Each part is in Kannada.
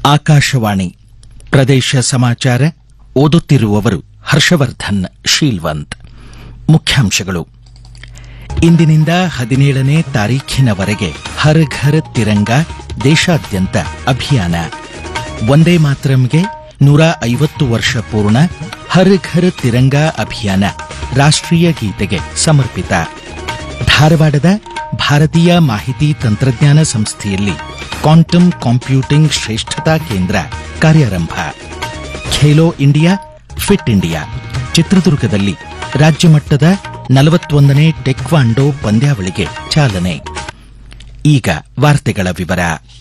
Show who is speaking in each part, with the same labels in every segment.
Speaker 1: ಆಕಾಶವಾಣಿ ಪ್ರದೇಶ ಸಮಾಚಾರ ಓದುತ್ತಿರುವವರು ಹರ್ಷವರ್ಧನ್ ಶೀಲ್ವಂತ್ ಮುಖ್ಯಾಂಶಗಳು ಇಂದಿನಿಂದ ಹದಿನೇಳನೇ ತಾರೀಖಿನವರೆಗೆ ಹರ್ ಘರ್ ತಿರಂಗ ದೇಶಾದ್ಯಂತ ಅಭಿಯಾನ ಒಂದೇ ಮಾತರಂಗೆ ನೂರ ಐವತ್ತು ವರ್ಷ ಪೂರ್ಣ ಹರ್ ಘರ್ ತಿರಂಗ ಅಭಿಯಾನ ರಾಷ್ಟ್ರೀಯ ಗೀತೆಗೆ ಸಮರ್ಪಿತ ಧಾರವಾಡದ ಭಾರತೀಯ ಮಾಹಿತಿ ತಂತ್ರಜ್ಞಾನ ಸಂಸ್ಥೆಯಲ್ಲಿ ಕ್ವಾಂಟಮ್ ಕಾಂಪ್ಯೂಟಿಂಗ್ ಶ್ರೇಷ್ಠತಾ ಕೇಂದ್ರ ಕಾರ್ಯಾರಂಭ ಖೇಲೋ ಇಂಡಿಯಾ ಫಿಟ್ ಇಂಡಿಯಾ ಚಿತ್ರದುರ್ಗದಲ್ಲಿ ರಾಜ್ಯ ಮಟ್ಟದ ನಲವತ್ತೊಂದನೇ ಟೆಕ್ವಾಂಡೋ ಪಂದ್ಯಾವಳಿಗೆ ಚಾಲನೆ ಈಗ ವಾರ್ತೆಗಳ ವಿವರ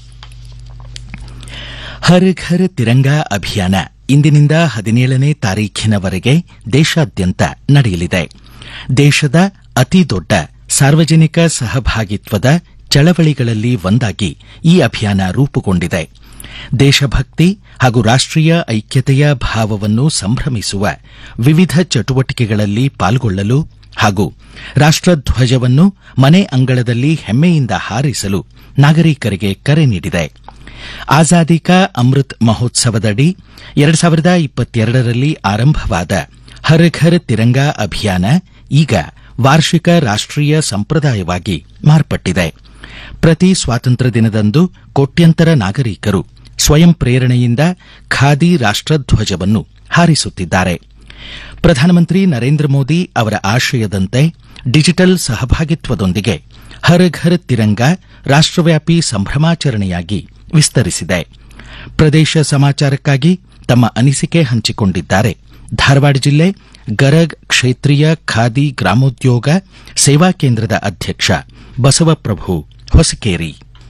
Speaker 1: ಹರ್ ಘರ್ ತಿರಂಗಾ ಅಭಿಯಾನ ಇಂದಿನಿಂದ ಹದಿನೇಳನೇ ತಾರೀಖಿನವರೆಗೆ ದೇಶಾದ್ಯಂತ ನಡೆಯಲಿದೆ ದೇಶದ ಅತಿ ದೊಡ್ಡ ಸಾರ್ವಜನಿಕ ಸಹಭಾಗಿತ್ವದ ಚಳವಳಿಗಳಲ್ಲಿ ಒಂದಾಗಿ ಈ ಅಭಿಯಾನ ರೂಪುಗೊಂಡಿದೆ ದೇಶಭಕ್ತಿ ಹಾಗೂ ರಾಷ್ಟ್ರೀಯ ಐಕ್ಯತೆಯ ಭಾವವನ್ನು ಸಂಭ್ರಮಿಸುವ ವಿವಿಧ ಚಟುವಟಿಕೆಗಳಲ್ಲಿ ಪಾಲ್ಗೊಳ್ಳಲು ಹಾಗೂ ರಾಷ್ಟ್ರಧ್ವಜವನ್ನು ಮನೆ ಅಂಗಳದಲ್ಲಿ ಹೆಮ್ಮೆಯಿಂದ ಹಾರಿಸಲು ನಾಗರಿಕರಿಗೆ ಕರೆ ನೀಡಿದೆ ಆಜಾದಿ ಕಾ ಅಮೃತ್ ಮಹೋತ್ಸವದಡಿ ಎರಡು ಸಾವಿರದ ಇಪ್ಪತ್ತೆರಡರಲ್ಲಿ ಆರಂಭವಾದ ಹರ್ ಘರ್ ತಿರಂಗಾ ಅಭಿಯಾನ ಈಗ ವಾರ್ಷಿಕ ರಾಷ್ಟ್ರೀಯ ಸಂಪ್ರದಾಯವಾಗಿ ಮಾರ್ಪಟ್ಟಿದೆ ಪ್ರತಿ ಸ್ವಾತಂತ್ರ್ಯ ದಿನದಂದು ಕೋಟ್ಯಂತರ ನಾಗರಿಕರು ಸ್ವಯಂ ಪ್ರೇರಣೆಯಿಂದ ಖಾದಿ ರಾಷ್ಟ್ರಧ್ವಜವನ್ನು ಹಾರಿಸುತ್ತಿದ್ದಾರೆ ಪ್ರಧಾನಮಂತ್ರಿ ನರೇಂದ್ರ ಮೋದಿ ಅವರ ಆಶಯದಂತೆ ಡಿಜಿಟಲ್ ಸಹಭಾಗಿತ್ವದೊಂದಿಗೆ ಹರ್ ಘರ್ ತಿರಂಗ ರಾಷ್ಟ್ರವ್ಯಾಪಿ ಸಂಭ್ರಮಾಚರಣೆಯಾಗಿ ವಿಸ್ತರಿಸಿದೆ ಪ್ರದೇಶ ಸಮಾಚಾರಕ್ಕಾಗಿ ತಮ್ಮ ಅನಿಸಿಕೆ ಹಂಚಿಕೊಂಡಿದ್ದಾರೆ ಧಾರವಾಡ ಜಿಲ್ಲೆ ಗರಗ್ ಕ್ಷೇತ್ರೀಯ ಖಾದಿ ಗ್ರಾಮೋದ್ಯೋಗ ಸೇವಾ ಕೇಂದ್ರದ ಅಧ್ಯಕ್ಷ ಬಸವಪ್ರಭು ಹೊಸಕೇರಿ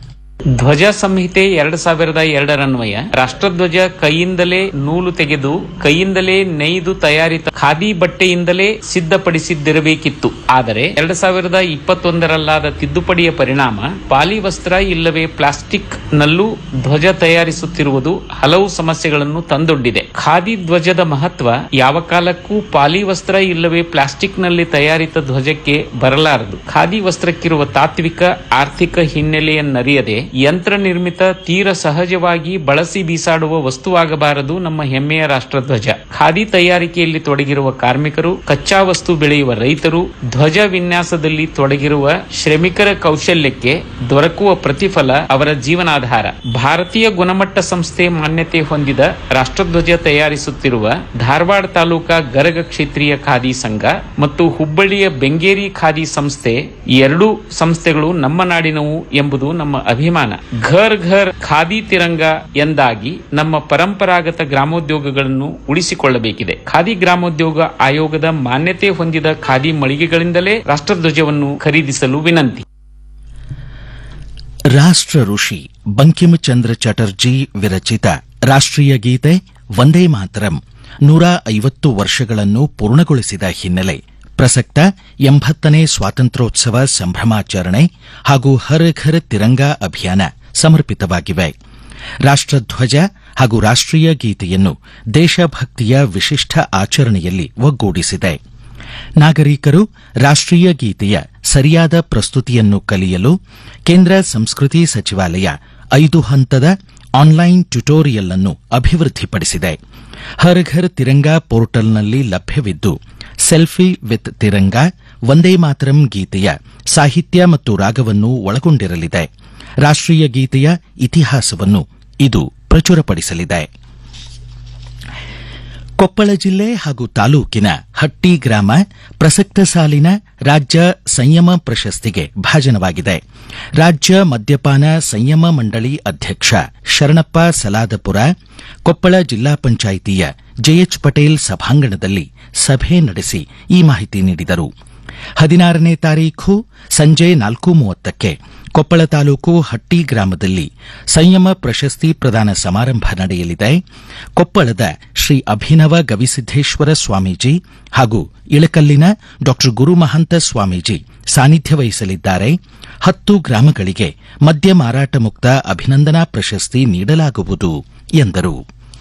Speaker 2: ಧ್ವಜ ಸಂಹಿತೆ ಎರಡ್ ಸಾವಿರದ ಎರಡರನ್ವಯ ರಾಷ್ಟ್ರಧ್ವಜ ಕೈಯಿಂದಲೇ ನೂಲು ತೆಗೆದು ಕೈಯಿಂದಲೇ ನೇಯ್ದು ತಯಾರಿತ ಖಾದಿ ಬಟ್ಟೆಯಿಂದಲೇ ಸಿದ್ಧಪಡಿಸಿದ್ದಿರಬೇಕಿತ್ತು ಆದರೆ ಎರಡ್ ಸಾವಿರದ ಇಪ್ಪತ್ತೊಂದರಲ್ಲಾದ ತಿದ್ದುಪಡಿಯ ಪರಿಣಾಮ ಪಾಲಿವಸ್ತ್ರ ಇಲ್ಲವೇ ಪ್ಲಾಸ್ಟಿಕ್ ನಲ್ಲೂ ಧ್ವಜ ತಯಾರಿಸುತ್ತಿರುವುದು ಹಲವು ಸಮಸ್ಯೆಗಳನ್ನು ತಂದೊಡ್ಡಿದೆ ಖಾದಿ ಧ್ವಜದ ಮಹತ್ವ ಯಾವ ಕಾಲಕ್ಕೂ ಪಾಲಿವಸ್ತ್ರ ಇಲ್ಲವೇ ಪ್ಲಾಸ್ಟಿಕ್ ನಲ್ಲಿ ತಯಾರಿತ ಧ್ವಜಕ್ಕೆ ಬರಲಾರದು ಖಾದಿ ವಸ್ತ್ರಕ್ಕಿರುವ ತಾತ್ವಿಕ ಆರ್ಥಿಕ ಹಿನ್ನೆಲೆಯನ್ನರಿಯದೆ ಯಂತ್ರ ನಿರ್ಮಿತ ತೀರ ಸಹಜವಾಗಿ ಬಳಸಿ ಬೀಸಾಡುವ ವಸ್ತುವಾಗಬಾರದು ನಮ್ಮ ಹೆಮ್ಮೆಯ ರಾಷ್ಟ್ರಧ್ವಜ ಖಾದಿ ತಯಾರಿಕೆಯಲ್ಲಿ ತೊಡಗಿರುವ ಕಾರ್ಮಿಕರು ಕಚ್ಚಾ ವಸ್ತು ಬೆಳೆಯುವ ರೈತರು ಧ್ವಜ ವಿನ್ಯಾಸದಲ್ಲಿ ತೊಡಗಿರುವ ಶ್ರಮಿಕರ ಕೌಶಲ್ಯಕ್ಕೆ ದೊರಕುವ ಪ್ರತಿಫಲ ಅವರ ಜೀವನಾಧಾರ ಭಾರತೀಯ ಗುಣಮಟ್ಟ ಸಂಸ್ಥೆ ಮಾನ್ಯತೆ ಹೊಂದಿದ ರಾಷ್ಟ್ರಧ್ವಜ ತಯಾರಿಸುತ್ತಿರುವ ಧಾರವಾಡ ತಾಲೂಕಾ ಗರಗ ಕ್ಷೇತ್ರೀಯ ಖಾದಿ ಸಂಘ ಮತ್ತು ಹುಬ್ಬಳ್ಳಿಯ ಬೆಂಗೇರಿ ಖಾದಿ ಸಂಸ್ಥೆ ಈ ಎರಡೂ ಸಂಸ್ಥೆಗಳು ನಮ್ಮ ನಾಡಿನವು ಎಂಬುದು ನಮ್ಮ ಅಭಿಮಾನ ಘರ್ ಘರ್ ಖಾದಿ ತಿರಂಗ ಎಂದಾಗಿ ನಮ್ಮ ಪರಂಪರಾಗತ ಗ್ರಾಮೋದ್ಯೋಗಗಳನ್ನು ಉಳಿಸಿಕೊಳ್ಳಬೇಕಿದೆ ಖಾದಿ ಗ್ರಾಮೋದ್ಯೋಗ ಆಯೋಗದ ಮಾನ್ಯತೆ ಹೊಂದಿದ ಖಾದಿ ಮಳಿಗೆಗಳಿಂದಲೇ ರಾಷ್ಟ್ರಧ್ವಜವನ್ನು ಖರೀದಿಸಲು ವಿನಂತಿ
Speaker 1: ರಾಷ್ಟ್ರ ಋಷಿ ಬಂಕಿಂಚಂದ್ರ ಚಟರ್ಜಿ ವಿರಚಿತ ರಾಷ್ಟ್ರೀಯ ಗೀತೆ ವಂದೇ ಮಾತರಂ ನೂರ ಐವತ್ತು ವರ್ಷಗಳನ್ನು ಪೂರ್ಣಗೊಳಿಸಿದ ಹಿನ್ನೆಲೆ ಪ್ರಸಕ್ತ ಎಂಬತ್ತನೇ ಸ್ವಾತಂತ್ರ್ಯೋತ್ಸವ ಸಂಭ್ರಮಾಚರಣೆ ಹಾಗೂ ಹರ್ ಘರ್ ತಿರಂಗಾ ಅಭಿಯಾನ ಸಮರ್ಪಿತವಾಗಿವೆ ರಾಷ್ಟ್ರಧ್ವಜ ಹಾಗೂ ರಾಷ್ಟ್ರೀಯ ಗೀತೆಯನ್ನು ದೇಶಭಕ್ತಿಯ ವಿಶಿಷ್ಟ ಆಚರಣೆಯಲ್ಲಿ ಒಗ್ಗೂಡಿಸಿದೆ ನಾಗರಿಕರು ರಾಷ್ಟ್ರೀಯ ಗೀತೆಯ ಸರಿಯಾದ ಪ್ರಸ್ತುತಿಯನ್ನು ಕಲಿಯಲು ಕೇಂದ್ರ ಸಂಸ್ಕೃತಿ ಸಚಿವಾಲಯ ಐದು ಹಂತದ ಆನ್ಲೈನ್ ಟ್ಯುಟೋರಿಯಲ್ ಅನ್ನು ಅಭಿವೃದ್ಧಿಪಡಿಸಿದೆ ಹರ್ ಘರ್ ತಿರಂಗಾ ಪೋರ್ಟಲ್ನಲ್ಲಿ ಲಭ್ಯವಿದ್ದು ಸೆಲ್ಫಿ ವಿತ್ ತಿರಂಗ ವಂದೇ ಮಾತರಂ ಗೀತೆಯ ಸಾಹಿತ್ಯ ಮತ್ತು ರಾಗವನ್ನು ಒಳಗೊಂಡಿರಲಿದೆ ರಾಷ್ಟ್ರೀಯ ಗೀತೆಯ ಇತಿಹಾಸವನ್ನು ಇದು ಪ್ರಚುರಪಡಿಸಲಿದೆ ಕೊಪ್ಪಳ ಜಿಲ್ಲೆ ಹಾಗೂ ತಾಲೂಕಿನ ಹಟ್ಟಿ ಗ್ರಾಮ ಪ್ರಸಕ್ತ ಸಾಲಿನ ರಾಜ್ಯ ಸಂಯಮ ಪ್ರಶಸ್ತಿಗೆ ಭಾಜನವಾಗಿದೆ ರಾಜ್ಯ ಮದ್ಯಪಾನ ಸಂಯಮ ಮಂಡಳಿ ಅಧ್ಯಕ್ಷ ಶರಣಪ್ಪ ಸಲಾದಪುರ ಕೊಪ್ಪಳ ಜಿಲ್ಲಾ ಪಂಚಾಯಿತಿಯ ಜೆಎಚ್ ಪಟೇಲ್ ಸಭಾಂಗಣದಲ್ಲಿ ಸಭೆ ನಡೆಸಿ ಈ ಮಾಹಿತಿ ನೀಡಿದರು ಹದಿನಾರನೇ ತಾರೀಖು ಸಂಜೆ ನಾಲ್ಕು ಮೂವತ್ತಕ್ಕೆ ಕೊಪ್ಪಳ ತಾಲೂಕು ಹಟ್ಟಿ ಗ್ರಾಮದಲ್ಲಿ ಸಂಯಮ ಪ್ರಶಸ್ತಿ ಪ್ರದಾನ ಸಮಾರಂಭ ನಡೆಯಲಿದೆ ಕೊಪ್ಪಳದ ಶ್ರೀ ಅಭಿನವ ಗವಿಸಿದ್ದೇಶ್ವರ ಸ್ವಾಮೀಜಿ ಹಾಗೂ ಇಳಕಲ್ಲಿನ ಡಾ ಗುರುಮಹಂತ ಸ್ವಾಮೀಜಿ ಸಾನ್ನಿಧ್ಯ ವಹಿಸಲಿದ್ದಾರೆ ಹತ್ತು ಗ್ರಾಮಗಳಿಗೆ ಮದ್ಯ ಮಾರಾಟ ಮುಕ್ತ ಅಭಿನಂದನಾ ಪ್ರಶಸ್ತಿ ನೀಡಲಾಗುವುದು ಎಂದರು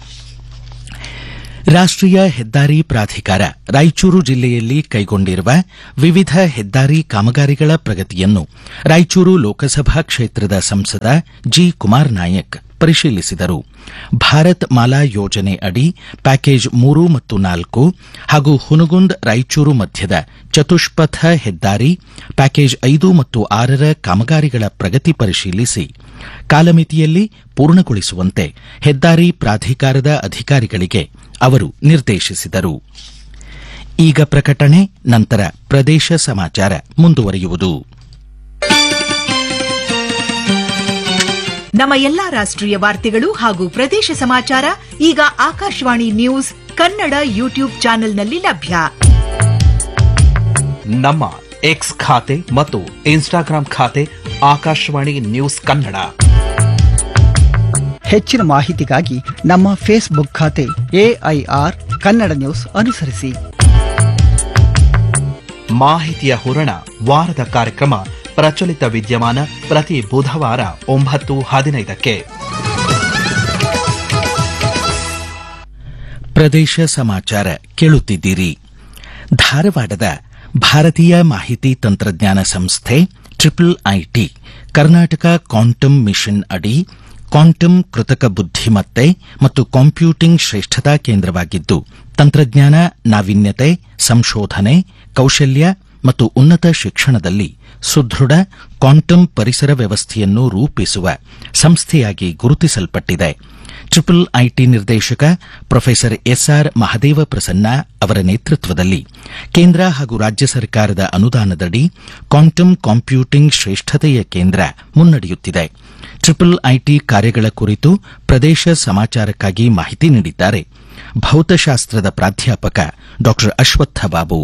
Speaker 1: ರಾಷ್ಟ್ರೀಯ ಹೆದ್ದಾರಿ ಪ್ರಾಧಿಕಾರ ರಾಯಚೂರು ಜಿಲ್ಲೆಯಲ್ಲಿ ಕೈಗೊಂಡಿರುವ ವಿವಿಧ ಹೆದ್ದಾರಿ ಕಾಮಗಾರಿಗಳ ಪ್ರಗತಿಯನ್ನು ರಾಯಚೂರು ಲೋಕಸಭಾ ಕ್ಷೇತ್ರದ ಸಂಸದ ಜಿ ಕುಮಾರ್ ನಾಯಕ್ ಪರಿಶೀಲಿಸಿದರು ಭಾರತ್ ಮಾಲಾ ಯೋಜನೆ ಅಡಿ ಪ್ಯಾಕೇಜ್ ಮೂರು ಮತ್ತು ನಾಲ್ಕು ಹಾಗೂ ಹುನಗುಂದ್ ರಾಯಚೂರು ಮಧ್ಯದ ಚತುಷ್ಪಥ ಹೆದ್ದಾರಿ ಪ್ಯಾಕೇಜ್ ಐದು ಮತ್ತು ಆರರ ಕಾಮಗಾರಿಗಳ ಪ್ರಗತಿ ಪರಿಶೀಲಿಸಿ ಕಾಲಮಿತಿಯಲ್ಲಿ ಪೂರ್ಣಗೊಳಿಸುವಂತೆ ಹೆದ್ದಾರಿ ಪ್ರಾಧಿಕಾರದ ಅಧಿಕಾರಿಗಳಿಗೆ ಅವರು ನಿರ್ದೇಶಿಸಿದರು ಈಗ ಪ್ರಕಟಣೆ ನಂತರ ಪ್ರದೇಶ ಸಮಾಚಾರ ಮುಂದುವರಿಯುವುದು
Speaker 3: ನಮ್ಮ ಎಲ್ಲಾ ರಾಷ್ಟ್ರೀಯ ವಾರ್ತೆಗಳು ಹಾಗೂ ಪ್ರದೇಶ ಸಮಾಚಾರ ಈಗ ಆಕಾಶವಾಣಿ ನ್ಯೂಸ್ ಕನ್ನಡ ಯೂಟ್ಯೂಬ್ ಚಾನೆಲ್ನಲ್ಲಿ ಲಭ್ಯ
Speaker 4: ನಮ್ಮ ಎಕ್ಸ್ ಖಾತೆ ಮತ್ತು ಇನ್ಸ್ಟಾಗ್ರಾಂ ಖಾತೆ ಆಕಾಶವಾಣಿ ನ್ಯೂಸ್ ಕನ್ನಡ
Speaker 5: ಹೆಚ್ಚಿನ ಮಾಹಿತಿಗಾಗಿ ನಮ್ಮ ಫೇಸ್ಬುಕ್ ಖಾತೆ ಎಐಆರ್ ಕನ್ನಡ ನ್ಯೂಸ್ ಅನುಸರಿಸಿ
Speaker 4: ಮಾಹಿತಿಯ ಹೂರಣ ವಾರದ ಕಾರ್ಯಕ್ರಮ ಪ್ರಚಲಿತ ವಿದ್ಯಮಾನ ಪ್ರತಿ ಬುಧವಾರ ಒಂಬತ್ತು ಹದಿನೈದಕ್ಕೆ
Speaker 1: ಪ್ರದೇಶ ಸಮಾಚಾರ ಕೇಳುತ್ತಿದ್ದೀರಿ ಧಾರವಾಡದ ಭಾರತೀಯ ಮಾಹಿತಿ ತಂತ್ರಜ್ಞಾನ ಸಂಸ್ಥೆ triple IT Karnataka quantum mission ಅಡಿ ಕ್ವಾಂಟಮ್ ಕೃತಕ ಬುದ್ಧಿಮತ್ತೆ ಮತ್ತು ಕಂಪ್ಯೂಟಿಂಗ್ ಶ್ರೇಷ್ಠತಾ ಕೇಂದ್ರವಾಗಿದ್ದು ತಂತ್ರಜ್ಞಾನ ನಾವೀನ್ಯತೆ ಸಂಶೋಧನೆ ಕೌಶಲ್ಯ ಮತ್ತು ಉನ್ನತ ಶಿಕ್ಷಣದಲ್ಲಿ ಸುದೃಢ ಕ್ವಾಂಟಮ್ ಪರಿಸರ ವ್ಯವಸ್ಥೆಯನ್ನು ರೂಪಿಸುವ ಸಂಸ್ಥೆಯಾಗಿ ಗುರುತಿಸಲ್ಪಟ್ಟಿದೆ ಟ್ರಿಪಲ್ ಐಟಿ ನಿರ್ದೇಶಕ ಪ್ರೊಫೆಸರ್ ಎಸ್ಆರ್ ಮಹದೇವ ಪ್ರಸನ್ನ ಅವರ ನೇತೃತ್ವದಲ್ಲಿ ಕೇಂದ್ರ ಹಾಗೂ ರಾಜ್ಯ ಸರ್ಕಾರದ ಅನುದಾನದಡಿ ಕ್ವಾಂಟಮ್ ಕಂಪ್ಯೂಟಿಂಗ್ ಶ್ರೇಷ್ಠತೆಯ ಕೇಂದ್ರ ಮುನ್ನಡೆಯುತ್ತಿದೆ ಟ್ರಿಪಲ್ ಐಟಿ ಕಾರ್ಯಗಳ ಕುರಿತು ಪ್ರದೇಶ ಸಮಾಚಾರಕ್ಕಾಗಿ ಮಾಹಿತಿ ನೀಡಿದ್ದಾರೆ ಭೌತಶಾಸ್ತ್ರದ ಪ್ರಾಧ್ಯಾಪಕ ಡಾ ಅಶ್ವತ್ಥ ಬಾಬು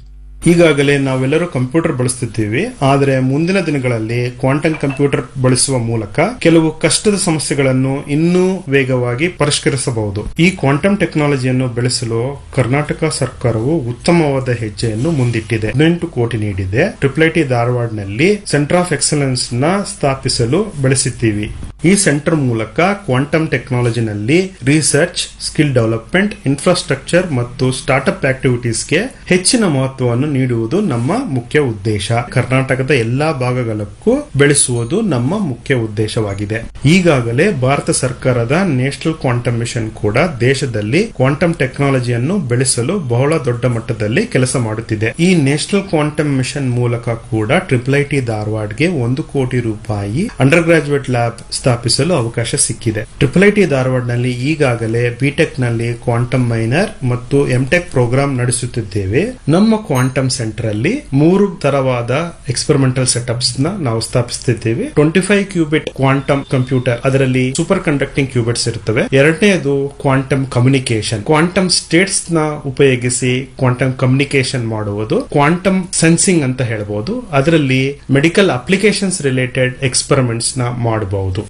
Speaker 6: ಈಗಾಗಲೇ ನಾವೆಲ್ಲರೂ ಕಂಪ್ಯೂಟರ್ ಬಳಸುತ್ತಿದ್ದೀವಿ ಆದರೆ ಮುಂದಿನ ದಿನಗಳಲ್ಲಿ ಕ್ವಾಂಟಮ್ ಕಂಪ್ಯೂಟರ್ ಬಳಸುವ ಮೂಲಕ ಕೆಲವು ಕಷ್ಟದ ಸಮಸ್ಯೆಗಳನ್ನು ಇನ್ನೂ ವೇಗವಾಗಿ ಪರಿಷ್ಕರಿಸಬಹುದು ಈ ಕ್ವಾಂಟಮ್ ಟೆಕ್ನಾಲಜಿಯನ್ನು ಬೆಳೆಸಲು ಕರ್ನಾಟಕ ಸರ್ಕಾರವು ಉತ್ತಮವಾದ ಹೆಜ್ಜೆಯನ್ನು ಮುಂದಿಟ್ಟಿದೆ ಹದಿನೆಂಟು ಕೋಟಿ ನೀಡಿದೆ ಟ್ರಿಪಲ್ ಐಟಿ ಧಾರವಾಡನಲ್ಲಿ ಸೆಂಟರ್ ಆಫ್ ಎಕ್ಸಲೆನ್ಸ್ ನ ಸ್ಥಾಪಿಸಲು ಬೆಳೆಸಿದ್ದೀವಿ ಈ ಸೆಂಟರ್ ಮೂಲಕ ಕ್ವಾಂಟಮ್ ಟೆಕ್ನಾಲಜಿನಲ್ಲಿ ರಿಸರ್ಚ್ ಸ್ಕಿಲ್ ಡೆವಲಪ್ಮೆಂಟ್ ಇನ್ಫ್ರಾಸ್ಟ್ರಕ್ಚರ್ ಮತ್ತು ಸ್ಟಾರ್ಟ್ಅಪ್ ಆಕ್ಟಿವಿಟೀಸ್ಗೆ ಹೆಚ್ಚಿನ ಮಹತ್ವವನ್ನು ನೀಡುವುದು ನಮ್ಮ ಮುಖ್ಯ ಉದ್ದೇಶ ಕರ್ನಾಟಕದ ಎಲ್ಲಾ ಭಾಗಗಳಕ್ಕೂ ಬೆಳೆಸುವುದು ನಮ್ಮ ಮುಖ್ಯ ಉದ್ದೇಶವಾಗಿದೆ ಈಗಾಗಲೇ ಭಾರತ ಸರ್ಕಾರದ ನ್ಯಾಷನಲ್ ಕ್ವಾಂಟಮ್ ಮಿಷನ್ ಕೂಡ ದೇಶದಲ್ಲಿ ಕ್ವಾಂಟಮ್ ಟೆಕ್ನಾಲಜಿಯನ್ನು ಬೆಳೆಸಲು ಬಹಳ ದೊಡ್ಡ ಮಟ್ಟದಲ್ಲಿ ಕೆಲಸ ಮಾಡುತ್ತಿದೆ ಈ ನ್ಯಾಷನಲ್ ಕ್ವಾಂಟಮ್ ಮಿಷನ್ ಮೂಲಕ ಕೂಡ ಟ್ರಿಪಲ್ ಐಟಿ ಧಾರವಾಡ್ಗೆ ಒಂದು ಕೋಟಿ ರೂಪಾಯಿ ಅಂಡರ್ ಗ್ರಾಜುಯೇಟ್ ಲ್ಯಾಬ್ ಸ್ಥಾಪಿಸಲು ಅವಕಾಶ ಸಿಕ್ಕಿದೆ ಟ್ರಿಪಲ್ ಐಟಿ ಧಾರವಾಡ್ನಲ್ಲಿ ಈಗಾಗಲೇ ಬಿಟೆಕ್ ನಲ್ಲಿ ಕ್ವಾಂಟಮ್ ಮೈನರ್ ಮತ್ತು ಎಂಟೆಕ್ ಪ್ರೋಗ್ರಾಂ ನಡೆಸುತ್ತಿದ್ದೇವೆ ನಮ್ಮ ಕ್ವಾಂಟಮ್ ಸೆಂಟರ್ ಅಲ್ಲಿ ಮೂರು ತರವಾದ ಎಕ್ಸ್ಪೆರಿಮೆಂಟಲ್ ಸೆಟಪ್ಸ್ ನ ನಾವು ಸ್ಥಾಪಿಸುತ್ತಿದ್ದೇವೆ twenty five qubit quantum computer ಅದರಲ್ಲಿ ಸೂಪರ್ ಕಂಡಕ್ಟಿಂಗ್ ಕ್ಯೂಬಿಟ್ಸ್ ಇರುತ್ತವೆ ಎರಡನೆಯದು ಕ್ವಾಂಟಮ್ ಕಮ್ಯುನಿಕೇಶನ್ ಕ್ವಾಂಟಮ್ ಸ್ಟೇಟ್ಸ್ ನ ಉಪಯೋಗಿಸಿ ಕ್ವಾಂಟಮ್ ಕಮ್ಯುನಿಕೇಶನ್ ಮಾಡುವುದು ಕ್ವಾಂಟಮ್ ಸೆನ್ಸಿಂಗ್ ಅಂತ ಹೇಳಬಹುದು ಅದರಲ್ಲಿ ಮೆಡಿಕಲ್ ಅಪ್ಲಿಕೇಶನ್ಸ್ ರಿಲೇಟೆಡ್ ಎಕ್ಸ್ಪೆರಿಮೆಂಟ್ಸ್ ನ ಮಾಡಬಹುದು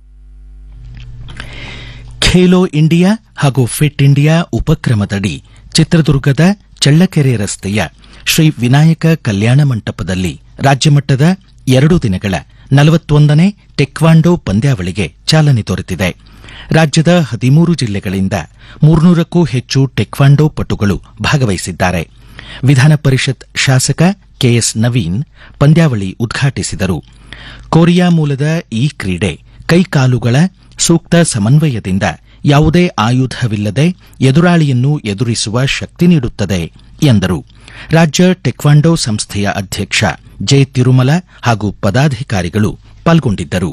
Speaker 1: ಖೇಲೋ ಇಂಡಿಯಾ ಹಾಗೂ ಫಿಟ್ ಇಂಡಿಯಾ ಉಪಕ್ರಮದಡಿ ಚಿತ್ರದುರ್ಗದ ಚಳ್ಳಕೆರೆ ರಸ್ತೆಯ ಶ್ರೀ ವಿನಾಯಕ ಕಲ್ಯಾಣ ಮಂಟಪದಲ್ಲಿ ರಾಜ್ಯಮಟ್ಟದ ಎರಡು ದಿನಗಳ ನಲವತ್ತೊಂದನೇ ಟೆಕ್ವಾಂಡೋ ಪಂದ್ಯಾವಳಿಗೆ ಚಾಲನೆ ದೊರೆತಿದೆ ರಾಜ್ಯದ ಹದಿಮೂರು ಜಿಲ್ಲೆಗಳಿಂದ ಮೂರ್ನೂರಕ್ಕೂ ಹೆಚ್ಚು ಟೆಕ್ವಾಂಡೋ ಪಟುಗಳು ಭಾಗವಹಿಸಿದ್ದಾರೆ ವಿಧಾನ ಪರಿಷತ್ ಶಾಸಕ ಕೆಎಸ್ ನವೀನ್ ಪಂದ್ಯಾವಳಿ ಉದ್ಘಾಟಿಸಿದರು ಕೊರಿಯಾ ಮೂಲದ ಈ ಕ್ರೀಡೆ ಕೈಕಾಲುಗಳ ಸೂಕ್ತ ಸಮನ್ವಯದಿಂದ ಯಾವುದೇ ಆಯುಧವಿಲ್ಲದೆ ಎದುರಾಳಿಯನ್ನು ಎದುರಿಸುವ ಶಕ್ತಿ ನೀಡುತ್ತದೆ ಎಂದರು ರಾಜ್ಯ ಟೆಕ್ವಾಂಡೋ ಸಂಸ್ಥೆಯ ಅಧ್ಯಕ್ಷ ಜೆ ತಿರುಮಲ ಹಾಗೂ ಪದಾಧಿಕಾರಿಗಳು ಪಾಲ್ಗೊಂಡಿದ್ದರು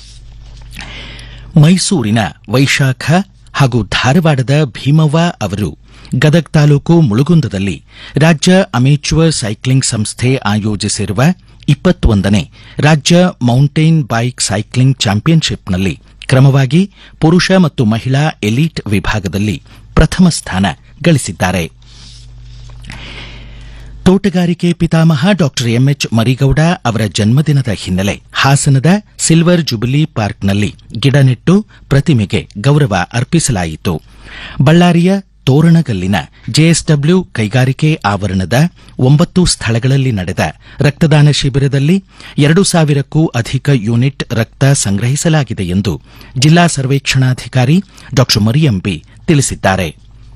Speaker 1: ಮೈಸೂರಿನ ವೈಶಾಖ ಹಾಗೂ ಧಾರವಾಡದ ಭೀಮವ್ವ ಅವರು ಗದಗ್ ತಾಲೂಕು ಮುಳುಗುಂದದಲ್ಲಿ ರಾಜ್ಯ ಅಮೇಚ್ಯೂರ್ ಸೈಕ್ಲಿಂಗ್ ಸಂಸ್ಥೆ ಆಯೋಜಿಸಿರುವ ಇಪ್ಪತ್ತೊಂದನೇ ರಾಜ್ಯ ಮೌಂಟೇನ್ ಬೈಕ್ ಸೈಕ್ಲಿಂಗ್ ಚಾಂಪಿಯನ್ಶಿಪ್ನಲ್ಲಿ ಕ್ರಮವಾಗಿ ಪುರುಷ ಮತ್ತು ಮಹಿಳಾ ಎಲೀಟ್ ವಿಭಾಗದಲ್ಲಿ ಪ್ರಥಮ ಸ್ಥಾನ ಗಳಿಸಿದ್ದಾರೆ ತೋಟಗಾರಿಕೆ ಪಿತಾಮಹ ಡಾಕ್ಟರ್ ಎಂಎಚ್ ಮರಿಗೌಡ ಅವರ ಜನ್ಮದಿನದ ಹಿನ್ನೆಲೆ ಹಾಸನದ ಸಿಲ್ವರ್ ಜುಬಿಲಿ ಪಾರ್ಕ್ನಲ್ಲಿ ಗಿಡ ನೆಟ್ಟು ಪ್ರತಿಮೆಗೆ ಗೌರವ ಅರ್ಪಿಸಲಾಯಿತು ಬಳ್ಳಾರಿಯ ತೋರಣಗಲ್ಲಿನ ಜೆಎಸ್ಡಬ್ಲ್ಯೂ ಕೈಗಾರಿಕೆ ಆವರಣದ ಒಂಬತ್ತು ಸ್ಥಳಗಳಲ್ಲಿ ನಡೆದ ರಕ್ತದಾನ ಶಿಬಿರದಲ್ಲಿ ಎರಡು ಸಾವಿರಕ್ಕೂ ಅಧಿಕ ಯೂನಿಟ್ ರಕ್ತ ಸಂಗ್ರಹಿಸಲಾಗಿದೆ ಎಂದು ಜಿಲ್ಲಾ ಸರ್ವೇಕ್ಷಣಾಧಿಕಾರಿ ಡಾ ಮರಿಯಂಬಿ ತಿಳಿಸಿದ್ದಾರೆ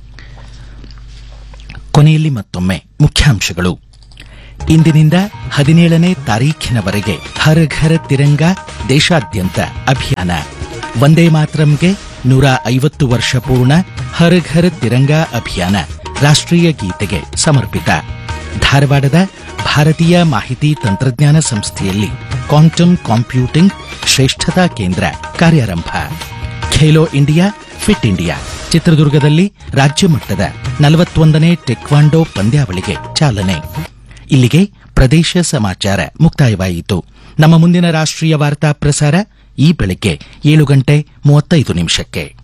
Speaker 1: ಕೊನೆಯಲ್ಲಿ ಮತ್ತೊಮ್ಮೆ ಮುಖ್ಯಾಂಶಗಳು ಇಂದಿನಿಂದ ಹದಿನೇಳನೇ ತಾರೀಖಿನವರೆಗೆ ಹರ್ ಘರ್ ತಿರಂಗ ದೇಶಾದ್ಯಂತ ಅಭಿಯಾನ ವಂದೇ ಮಾತರಂಗೆ ನೂರ ಐವತ್ತು ವರ್ಷ ಪೂರ್ಣ ಹರ್ ಘರ್ ತಿರಂಗಾ ಅಭಿಯಾನ ರಾಷ್ಟ್ರೀಯ ಗೀತೆಗೆ ಸಮರ್ಪಿತ ಧಾರವಾಡದ ಭಾರತೀಯ ಮಾಹಿತಿ ತಂತ್ರಜ್ಞಾನ ಸಂಸ್ಥೆಯಲ್ಲಿ ಕ್ವಾಂಟಮ್ ಕಾಂಪ್ಯೂಟಿಂಗ್ ಶ್ರೇಷ್ಠತಾ ಕೇಂದ್ರ ಕಾರ್ಯಾರಂಭ ಖೇಲೋ ಇಂಡಿಯಾ ಫಿಟ್ ಇಂಡಿಯಾ ಚಿತ್ರದುರ್ಗದಲ್ಲಿ ರಾಜ್ಯ ಮಟ್ಟದ ನಲವತ್ತೊಂದನೇ ಟೆಕ್ವಾಂಡೋ ಪಂದ್ಯಾವಳಿಗೆ ಚಾಲನೆ ಇಲ್ಲಿಗೆ ಪ್ರದೇಶ ಸಮಾಚಾರ ಮುಕ್ತಾಯವಾಯಿತು ನಮ್ಮ ಮುಂದಿನ ರಾಷ್ಟ್ರೀಯ ವಾರ್ತಾ ಪ್ರಸಾರ ಈ ಬೆಳಗ್ಗೆ ಏಳು ಗಂಟೆ ಮೂವತ್ತೈದು ನಿಮಿಷಕ್ಕೆ